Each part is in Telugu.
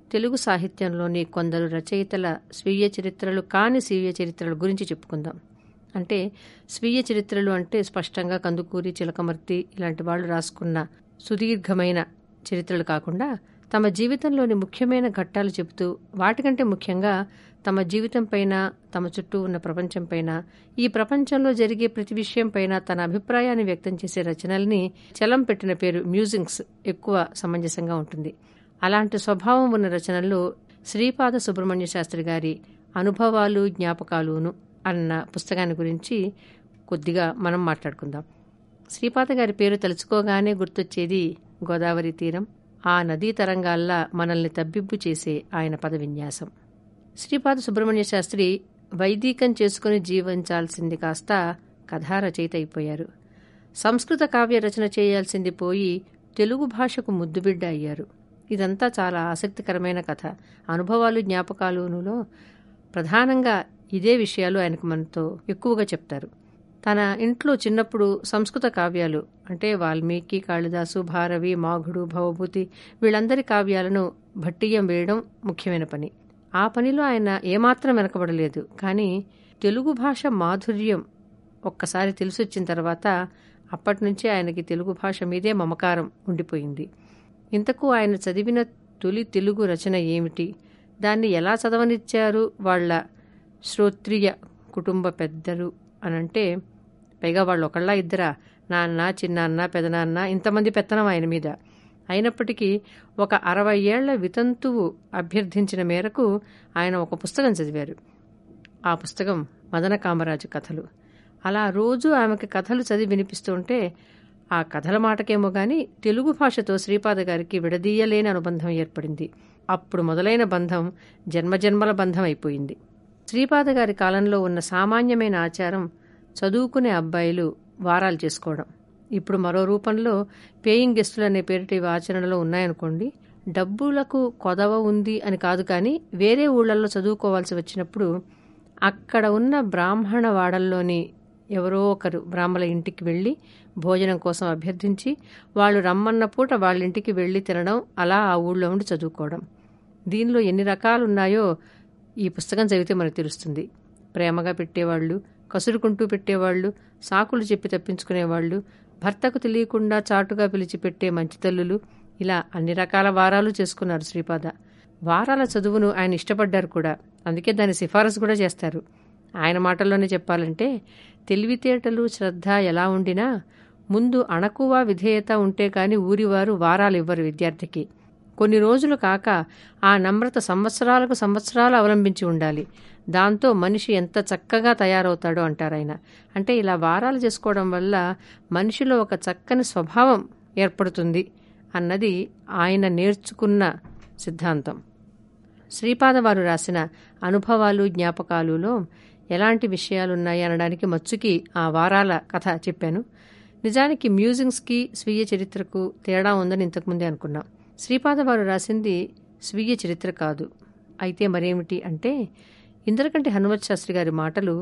తెలుగు సాహిత్యంలోని కొందరు రచయితల స్వీయ చరిత్రలు కాని స్వీయ చరిత్రల గురించి చెప్పుకుందాం అంటే స్వీయ చరిత్రలు అంటే స్పష్టంగా కందుకూరి చిలకమర్తి ఇలాంటి వాళ్ళు రాసుకున్న సుదీర్ఘమైన చరిత్రలు కాకుండా తమ జీవితంలోని ముఖ్యమైన ఘట్టాలు చెబుతూ వాటికంటే ముఖ్యంగా తమ జీవితం పైన తమ చుట్టూ ఉన్న ప్రపంచం పైన ఈ ప్రపంచంలో జరిగే ప్రతి విషయం పైన తన అభిప్రాయాన్ని వ్యక్తం చేసే రచనల్ని చలం పెట్టిన పేరు మ్యూజింగ్స్ ఎక్కువ సమంజసంగా ఉంటుంది అలాంటి స్వభావం ఉన్న రచనల్లో శ్రీపాద సుబ్రహ్మణ్య శాస్త్రి గారి అనుభవాలు జ్ఞాపకాలును అన్న పుస్తకాన్ని గురించి కొద్దిగా మనం మాట్లాడుకుందాం శ్రీపాద గారి పేరు తలుచుకోగానే గుర్తొచ్చేది గోదావరి తీరం ఆ నదీ తరంగాల్లా మనల్ని తబ్బిబ్బు చేసే ఆయన పద విన్యాసం శ్రీపాద సుబ్రహ్మణ్య శాస్త్రి వైదికం చేసుకుని జీవించాల్సింది కాస్త కథా రచయిత అయిపోయారు సంస్కృత కావ్య రచన చేయాల్సింది పోయి తెలుగు భాషకు ముద్దుబిడ్డ అయ్యారు ఇదంతా చాలా ఆసక్తికరమైన కథ అనుభవాలు జ్ఞాపకాలులో ప్రధానంగా ఇదే విషయాలు ఆయనకు మనతో ఎక్కువగా చెప్తారు తన ఇంట్లో చిన్నప్పుడు సంస్కృత కావ్యాలు అంటే వాల్మీకి కాళిదాసు భారవి మాఘుడు భవభూతి వీళ్ళందరి కావ్యాలను భట్టియం వేయడం ముఖ్యమైన పని ఆ పనిలో ఆయన ఏమాత్రం వెనకబడలేదు కానీ తెలుగు భాష మాధుర్యం ఒక్కసారి తెలిసొచ్చిన తర్వాత అప్పటి నుంచి ఆయనకి తెలుగు భాష మీదే మమకారం ఉండిపోయింది ఇంతకు ఆయన చదివిన తొలి తెలుగు రచన ఏమిటి దాన్ని ఎలా చదవనిచ్చారు వాళ్ళ శ్రోత్రియ కుటుంబ పెద్దలు అనంటే పైగా వాళ్ళు ఒకళ్ళ ఇద్దరా నాన్న చిన్నాన్న పెదనాన్న ఇంతమంది పెత్తనం ఆయన మీద అయినప్పటికీ ఒక అరవై ఏళ్ల వితంతువు అభ్యర్థించిన మేరకు ఆయన ఒక పుస్తకం చదివారు ఆ పుస్తకం మదన కామరాజు కథలు అలా రోజు ఆమెకి కథలు చదివి వినిపిస్తుంటే ఆ కథల మాటకేమో గాని తెలుగు భాషతో శ్రీపాద గారికి విడదీయలేని అనుబంధం ఏర్పడింది అప్పుడు మొదలైన బంధం జన్మజన్మల బంధం అయిపోయింది శ్రీపాద గారి కాలంలో ఉన్న సామాన్యమైన ఆచారం చదువుకునే అబ్బాయిలు వారాలు చేసుకోవడం ఇప్పుడు మరో రూపంలో పేయింగ్ గెస్టులు అనే పేరిట ఇవి ఆచరణలో ఉన్నాయనుకోండి డబ్బులకు కొదవ ఉంది అని కాదు కానీ వేరే ఊళ్ళల్లో చదువుకోవాల్సి వచ్చినప్పుడు అక్కడ ఉన్న బ్రాహ్మణ వాడల్లోని ఎవరో ఒకరు బ్రాహ్మల ఇంటికి వెళ్ళి భోజనం కోసం అభ్యర్థించి వాళ్ళు రమ్మన్న పూట వాళ్ళ ఇంటికి వెళ్ళి తినడం అలా ఆ ఊళ్ళో ఉండి చదువుకోవడం దీనిలో ఎన్ని రకాలున్నాయో ఈ పుస్తకం చదివితే మనకు తెలుస్తుంది ప్రేమగా పెట్టేవాళ్ళు కసురుకుంటూ పెట్టేవాళ్ళు సాకులు చెప్పి తప్పించుకునేవాళ్ళు భర్తకు తెలియకుండా చాటుగా పిలిచి పెట్టే మంచి తల్లులు ఇలా అన్ని రకాల వారాలు చేసుకున్నారు శ్రీపాద వారాల చదువును ఆయన ఇష్టపడ్డారు కూడా అందుకే దాని సిఫారసు కూడా చేస్తారు ఆయన మాటల్లోనే చెప్పాలంటే తెలివితేటలు శ్రద్ధ ఎలా ఉండినా ముందు అణకువ విధేయత ఉంటే కాని ఊరివారు వారాలు ఇవ్వరు విద్యార్థికి కొన్ని రోజులు కాక ఆ నమ్రత సంవత్సరాలకు సంవత్సరాలు అవలంబించి ఉండాలి దాంతో మనిషి ఎంత చక్కగా తయారవుతాడో అంటారాయన అంటే ఇలా వారాలు చేసుకోవడం వల్ల మనిషిలో ఒక చక్కని స్వభావం ఏర్పడుతుంది అన్నది ఆయన నేర్చుకున్న సిద్ధాంతం శ్రీపాద వారు రాసిన అనుభవాలు జ్ఞాపకాలులో ఎలాంటి విషయాలున్నాయి అనడానికి మచ్చుకి ఆ వారాల కథ చెప్పాను నిజానికి మ్యూజియంస్కి స్వీయ చరిత్రకు తేడా ఉందని ఇంతకుముందే అనుకున్నాం శ్రీపాద వారు రాసింది స్వీయ చరిత్ర కాదు అయితే మరేమిటి అంటే ఇంద్రకంటి హనుమత్ శాస్త్రి గారి మాటలు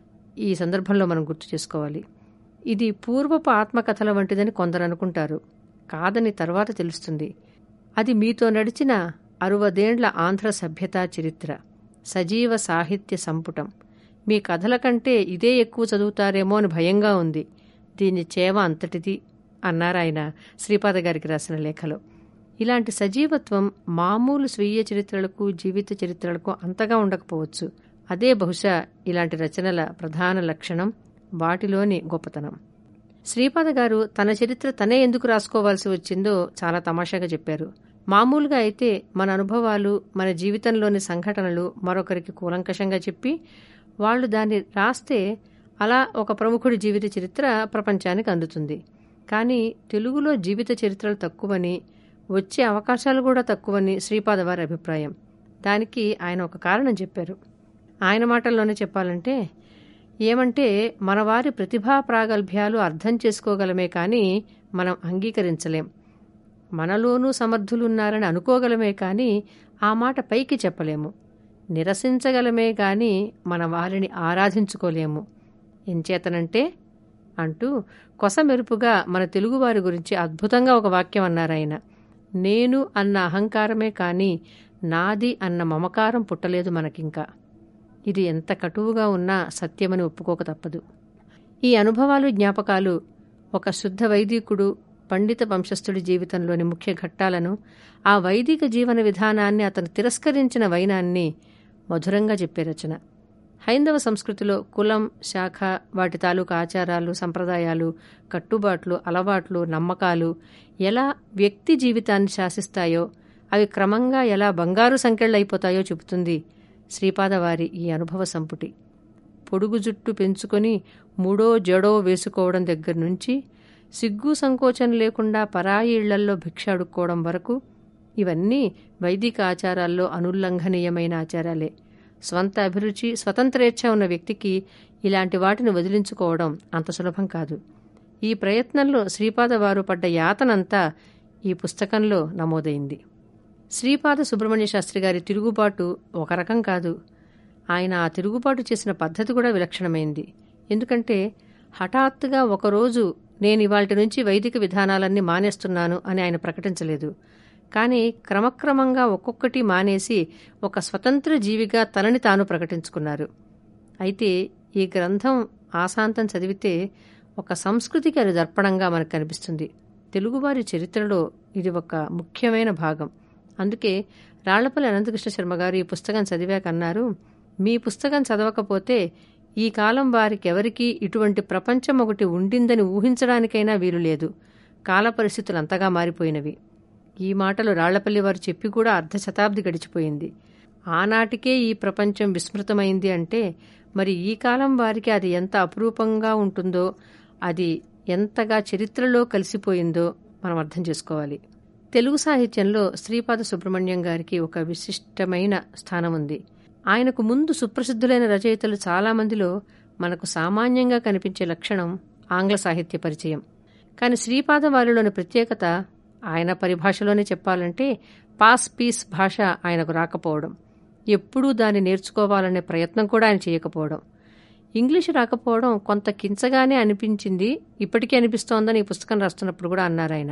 ఈ సందర్భంలో మనం గుర్తు చేసుకోవాలి ఇది పూర్వపు ఆత్మకథల వంటిదని కొందరు అనుకుంటారు కాదని తర్వాత తెలుస్తుంది అది మీతో నడిచిన అరువదేండ్ల ఆంధ్ర సభ్యతా చరిత్ర సజీవ సాహిత్య సంపుటం మీ కథల కంటే ఇదే ఎక్కువ చదువుతారేమో అని భయంగా ఉంది దీని చేవ అంతటిది అన్నారాయన శ్రీపాద గారికి రాసిన లేఖలో ఇలాంటి సజీవత్వం మామూలు స్వీయ చరిత్రలకు జీవిత చరిత్రలకు అంతగా ఉండకపోవచ్చు అదే బహుశా ఇలాంటి రచనల ప్రధాన లక్షణం వాటిలోని గొప్పతనం శ్రీపాద గారు తన చరిత్ర తనే ఎందుకు రాసుకోవాల్సి వచ్చిందో చాలా తమాషాగా చెప్పారు మామూలుగా అయితే మన అనుభవాలు మన జీవితంలోని సంఘటనలు మరొకరికి కూలంకషంగా చెప్పి వాళ్ళు దాన్ని రాస్తే అలా ఒక ప్రముఖుడి జీవిత చరిత్ర ప్రపంచానికి అందుతుంది కానీ తెలుగులో జీవిత చరిత్రలు తక్కువని వచ్చే అవకాశాలు కూడా తక్కువని శ్రీపాద వారి అభిప్రాయం దానికి ఆయన ఒక కారణం చెప్పారు ఆయన మాటల్లోనే చెప్పాలంటే ఏమంటే మన వారి ప్రతిభా ప్రాగల్భ్యాలు అర్థం చేసుకోగలమే కానీ మనం అంగీకరించలేం మనలోనూ సమర్థులున్నారని అనుకోగలమే కానీ ఆ మాట పైకి చెప్పలేము నిరసించగలమే గాని మన వారిని ఆరాధించుకోలేము ఎంచేతనంటే అంటూ కొసమెరుపుగా మన తెలుగువారి గురించి అద్భుతంగా ఒక వాక్యం అన్నారాయన నేను అన్న అహంకారమే కాని నాది అన్న మమకారం పుట్టలేదు మనకింకా ఇది ఎంత కటువుగా ఉన్నా సత్యమని ఒప్పుకోక తప్పదు ఈ అనుభవాలు జ్ఞాపకాలు ఒక శుద్ధ వైదికుడు పండిత వంశస్థుడి జీవితంలోని ముఖ్య ఘట్టాలను ఆ వైదిక జీవన విధానాన్ని అతను తిరస్కరించిన వైనాన్ని మధురంగా చెప్పే రచన హైందవ సంస్కృతిలో కులం శాఖ వాటి తాలూకు ఆచారాలు సంప్రదాయాలు కట్టుబాట్లు అలవాట్లు నమ్మకాలు ఎలా వ్యక్తి జీవితాన్ని శాసిస్తాయో అవి క్రమంగా ఎలా బంగారు సంకెళ్ళైపోతాయో చెబుతుంది శ్రీపాదవారి ఈ అనుభవ సంపుటి పొడుగు జుట్టు పెంచుకొని మూడో జడో వేసుకోవడం దగ్గర నుంచి సిగ్గు సంకోచం లేకుండా పరాయి ఇళ్లల్లో భిక్ష అడుక్కోవడం వరకు ఇవన్నీ వైదిక ఆచారాల్లో అనుల్లంఘనీయమైన ఆచారాలే స్వంత అభిరుచి స్వతంత్రేచ్ఛ ఉన్న వ్యక్తికి ఇలాంటి వాటిని వదిలించుకోవడం అంత సులభం కాదు ఈ ప్రయత్నంలో శ్రీపాద వారు పడ్డ యాతనంతా ఈ పుస్తకంలో నమోదైంది శ్రీపాద సుబ్రహ్మణ్య శాస్త్రి గారి తిరుగుబాటు ఒక రకం కాదు ఆయన ఆ తిరుగుబాటు చేసిన పద్ధతి కూడా విలక్షణమైంది ఎందుకంటే హఠాత్తుగా ఒకరోజు నేను ఇవాళ నుంచి వైదిక విధానాలన్నీ మానేస్తున్నాను అని ఆయన ప్రకటించలేదు కానీ క్రమక్రమంగా ఒక్కొక్కటి మానేసి ఒక స్వతంత్ర జీవిగా తనని తాను ప్రకటించుకున్నారు అయితే ఈ గ్రంథం ఆశాంతం చదివితే ఒక సంస్కృతికి అది దర్పణంగా మనకు కనిపిస్తుంది తెలుగువారి చరిత్రలో ఇది ఒక ముఖ్యమైన భాగం అందుకే రాళ్లపల్లి అనంతకృష్ణ శర్మ గారు ఈ పుస్తకం చదివాక అన్నారు మీ పుస్తకం చదవకపోతే ఈ కాలం వారికెవరికీ ఇటువంటి ప్రపంచం ఒకటి ఉండిందని ఊహించడానికైనా వీలు లేదు కాల పరిస్థితులు అంతగా మారిపోయినవి ఈ మాటలు రాళ్లపల్లి వారు చెప్పి కూడా అర్ధ శతాబ్ది గడిచిపోయింది ఆనాటికే ఈ ప్రపంచం విస్మృతమైంది అంటే మరి ఈ కాలం వారికి అది ఎంత అపురూపంగా ఉంటుందో అది ఎంతగా చరిత్రలో కలిసిపోయిందో మనం అర్థం చేసుకోవాలి తెలుగు సాహిత్యంలో శ్రీపాద సుబ్రహ్మణ్యం గారికి ఒక విశిష్టమైన స్థానం ఉంది ఆయనకు ముందు సుప్రసిద్ధులైన రచయితలు చాలామందిలో మనకు సామాన్యంగా కనిపించే లక్షణం ఆంగ్ల సాహిత్య పరిచయం కానీ శ్రీపాద వారిలోని ప్రత్యేకత ఆయన పరిభాషలోనే చెప్పాలంటే పాస్ పీస్ భాష ఆయనకు రాకపోవడం ఎప్పుడూ దాన్ని నేర్చుకోవాలనే ప్రయత్నం కూడా ఆయన చేయకపోవడం ఇంగ్లీషు రాకపోవడం కొంత కించగానే అనిపించింది ఇప్పటికీ అనిపిస్తోందని ఈ పుస్తకం రాస్తున్నప్పుడు కూడా అన్నారు ఆయన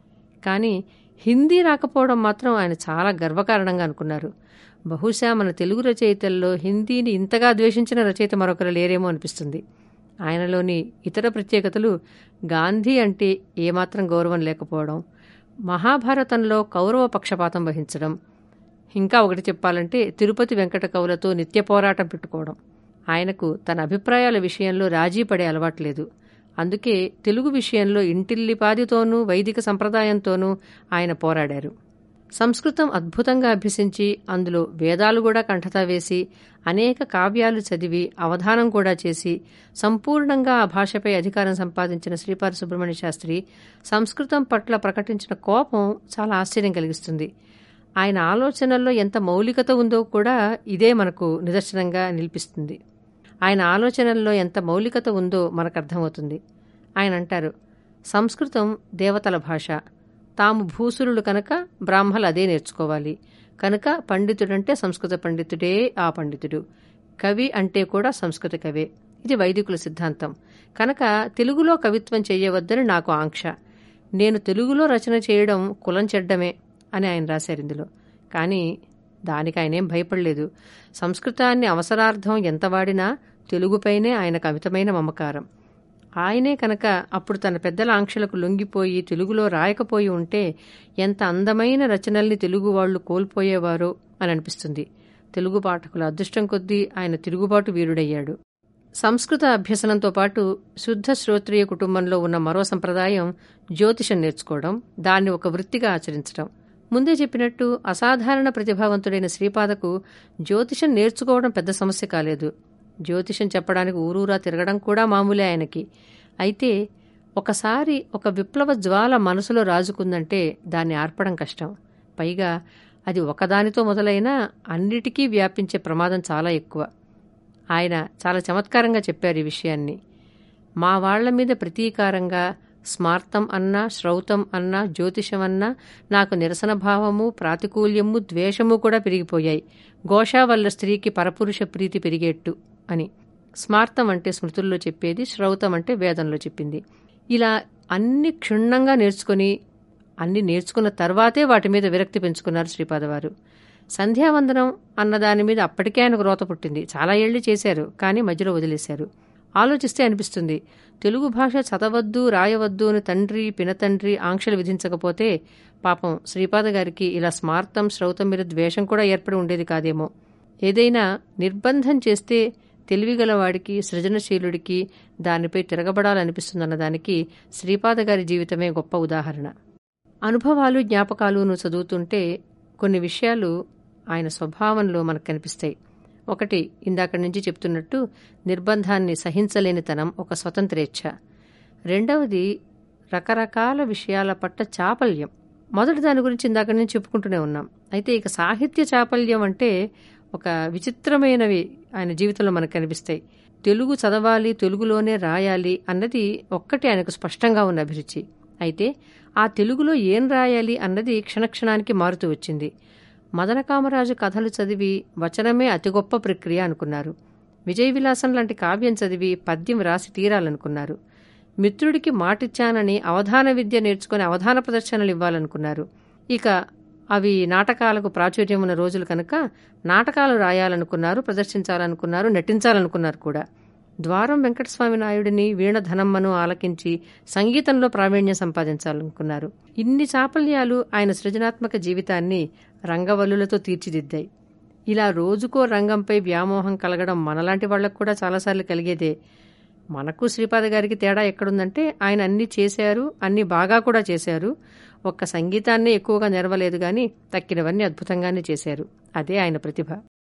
కానీ హిందీ రాకపోవడం మాత్రం ఆయన చాలా గర్వకారణంగా అనుకున్నారు బహుశా మన తెలుగు రచయితల్లో హిందీని ఇంతగా ద్వేషించిన రచయిత మరొకరు లేరేమో అనిపిస్తుంది ఆయనలోని ఇతర ప్రత్యేకతలు గాంధీ అంటే ఏమాత్రం గౌరవం లేకపోవడం మహాభారతంలో కౌరవ పక్షపాతం వహించడం ఇంకా ఒకటి చెప్పాలంటే తిరుపతి వెంకట కవులతో నిత్య పోరాటం పెట్టుకోవడం ఆయనకు తన అభిప్రాయాల విషయంలో రాజీ పడే అలవాట్లేదు అందుకే తెలుగు విషయంలో ఇంటిల్లిపాదితోనూ వైదిక సంప్రదాయంతోనూ ఆయన పోరాడారు సంస్కృతం అద్భుతంగా అభ్యసించి అందులో వేదాలు కూడా కంఠతా వేసి అనేక కావ్యాలు చదివి అవధానం కూడా చేసి సంపూర్ణంగా ఆ భాషపై అధికారం సంపాదించిన శ్రీపాద సుబ్రహ్మణ్య శాస్త్రి సంస్కృతం పట్ల ప్రకటించిన కోపం చాలా ఆశ్చర్యం కలిగిస్తుంది ఆయన ఆలోచనల్లో ఎంత మౌలికత ఉందో కూడా ఇదే మనకు నిదర్శనంగా నిలిపిస్తుంది ఆయన ఆలోచనల్లో ఎంత మౌలికత ఉందో మనకు అర్థమవుతుంది ఆయన అంటారు సంస్కృతం దేవతల భాష తాము భూసురులు కనుక బ్రాహ్మలు అదే నేర్చుకోవాలి కనుక పండితుడంటే సంస్కృత పండితుడే ఆ పండితుడు కవి అంటే కూడా సంస్కృత కవే ఇది వైదికుల సిద్ధాంతం కనుక తెలుగులో కవిత్వం చేయవద్దని నాకు ఆంక్ష నేను తెలుగులో రచన చేయడం కులం చెడ్డమే అని ఆయన రాశారు ఇందులో కానీ దానికి ఆయనేం భయపడలేదు సంస్కృతాన్ని అవసరార్థం ఎంత వాడినా తెలుగుపైనే ఆయనకు అమితమైన మమకారం ఆయనే కనుక అప్పుడు తన పెద్దల ఆంక్షలకు లొంగిపోయి తెలుగులో రాయకపోయి ఉంటే ఎంత అందమైన రచనల్ని తెలుగు వాళ్లు కోల్పోయేవారో అని అనిపిస్తుంది తెలుగు పాఠకుల అదృష్టం కొద్దీ ఆయన తిరుగుబాటు వీరుడయ్యాడు సంస్కృత అభ్యసనంతో పాటు శుద్ధ శ్రోత్రియ కుటుంబంలో ఉన్న మరో సంప్రదాయం జ్యోతిషం నేర్చుకోవడం దాన్ని ఒక వృత్తిగా ఆచరించడం ముందే చెప్పినట్టు అసాధారణ ప్రతిభావంతుడైన శ్రీపాదకు జ్యోతిషం నేర్చుకోవడం పెద్ద సమస్య కాలేదు జ్యోతిషం చెప్పడానికి ఊరూరా తిరగడం కూడా మామూలే ఆయనకి అయితే ఒకసారి ఒక విప్లవ జ్వాల మనసులో రాజుకుందంటే దాన్ని ఆర్పడం కష్టం పైగా అది ఒకదానితో మొదలైనా అన్నిటికీ వ్యాపించే ప్రమాదం చాలా ఎక్కువ ఆయన చాలా చమత్కారంగా చెప్పారు ఈ విషయాన్ని మా వాళ్ల మీద ప్రతీకారంగా స్మార్తం అన్నా శ్రౌతం అన్నా జ్యోతిషం అన్నా నాకు నిరసన భావము ప్రాతికూల్యము ద్వేషము కూడా పెరిగిపోయాయి ఘోషా వల్ల స్త్రీకి పరపురుష ప్రీతి పెరిగేట్టు అని స్మార్తం అంటే స్మృతుల్లో చెప్పేది శ్రౌతం అంటే వేదంలో చెప్పింది ఇలా అన్ని క్షుణ్ణంగా నేర్చుకుని అన్ని నేర్చుకున్న తర్వాతే వాటి మీద విరక్తి పెంచుకున్నారు శ్రీపాదవారు సంధ్యావందనం అన్న దాని మీద అప్పటికే ఆయనకు రోత పుట్టింది చాలా ఏళ్లు చేశారు కానీ మధ్యలో వదిలేశారు ఆలోచిస్తే అనిపిస్తుంది తెలుగు భాష చదవద్దు రాయవద్దు అని తండ్రి పినతండ్రి ఆంక్షలు విధించకపోతే పాపం శ్రీపాద గారికి ఇలా స్మార్తం శ్రౌతం మీద ద్వేషం కూడా ఏర్పడి ఉండేది కాదేమో ఏదైనా నిర్బంధం చేస్తే తెలివిగలవాడికి సృజనశీలుడికి దానిపై తిరగబడాలనిపిస్తుందన్న దానికి శ్రీపాద గారి జీవితమే గొప్ప ఉదాహరణ అనుభవాలు జ్ఞాపకాలును చదువుతుంటే కొన్ని విషయాలు ఆయన స్వభావంలో మనకు కనిపిస్తాయి ఒకటి ఇందాక నుంచి చెప్తున్నట్టు నిర్బంధాన్ని సహించలేనితనం ఒక స్వతంత్రేచ్ఛ రెండవది రకరకాల విషయాల పట్ల చాపల్యం మొదటి దాని గురించి ఇందాక నుంచి చెప్పుకుంటూనే ఉన్నాం అయితే ఇక సాహిత్య చాపల్యం అంటే ఒక విచిత్రమైనవి ఆయన జీవితంలో మనకు కనిపిస్తాయి తెలుగు చదవాలి తెలుగులోనే రాయాలి అన్నది ఒక్కటి ఆయనకు స్పష్టంగా ఉన్న అభిరుచి అయితే ఆ తెలుగులో ఏం రాయాలి అన్నది క్షణక్షణానికి మారుతూ వచ్చింది మదనకామరాజు కథలు చదివి వచనమే అతి గొప్ప ప్రక్రియ అనుకున్నారు విజయ విలాసం లాంటి కావ్యం చదివి పద్యం రాసి తీరాలనుకున్నారు మిత్రుడికి మాటిచ్చానని అవధాన విద్య నేర్చుకుని అవధాన ప్రదర్శనలు ఇవ్వాలనుకున్నారు ఇక అవి నాటకాలకు ప్రాచుర్యం ఉన్న రోజులు కనుక నాటకాలు రాయాలనుకున్నారు ప్రదర్శించాలనుకున్నారు నటించాలనుకున్నారు కూడా ద్వారం వెంకటస్వామి నాయుడిని వీణధనమ్మను ఆలకించి సంగీతంలో ప్రావీణ్యం సంపాదించాలనుకున్నారు ఇన్ని చాపల్యాలు ఆయన సృజనాత్మక జీవితాన్ని రంగవల్లులతో తీర్చిదిద్దాయి ఇలా రోజుకో రంగంపై వ్యామోహం కలగడం మనలాంటి వాళ్లకు కూడా చాలాసార్లు కలిగేదే మనకు శ్రీపాద గారికి తేడా ఎక్కడుందంటే ఆయన అన్ని చేశారు అన్ని బాగా కూడా చేశారు ఒక్క సంగీతాన్నే ఎక్కువగా నెరవలేదు గాని తక్కినవన్నీ అద్భుతంగానే చేశారు అదే ఆయన ప్రతిభ